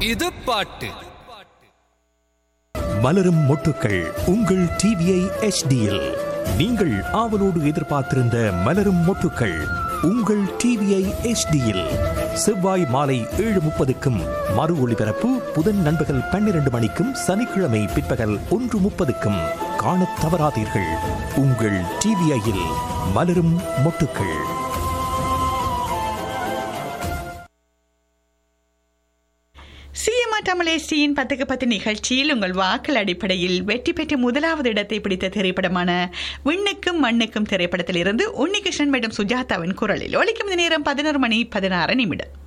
இது பாட்டு மலரும் மொட்டுக்கள் உங்கள் டிவிஐ எச்டியில் நீங்கள் ஆவலோடு எதிர்பார்த்திருந்த மலரும் மொட்டுக்கள் உங்கள் டிவிஐ எச்டியில் செவ்வாய் மாலை ஏழு முப்பதுக்கும் மறு ஒளிபரப்பு புதன் நண்பகல் பன்னிரண்டு மணிக்கும் சனிக்கிழமை பிற்பகல் ஒன்று முப்பதுக்கும் காணத் தவறாதீர்கள் உங்கள் டிவிஐயில் மலரும் மொட்டுக்கள் சிஎம்ஆ தமிழேசியின் பத்துக்கு பத்து நிகழ்ச்சியில் உங்கள் வாக்கள் அடிப்படையில் வெற்றி பெற்று முதலாவது இடத்தை பிடித்த திரைப்படமான விண்ணுக்கும் மண்ணுக்கும் திரைப்படத்திலிருந்து உன்னிகிருஷ்ணன் மற்றும் சுஜாதாவின் குரலில் ஒலிக்கும் இந்த நேரம் பதினோரு மணி பதினாறு நிமிடம்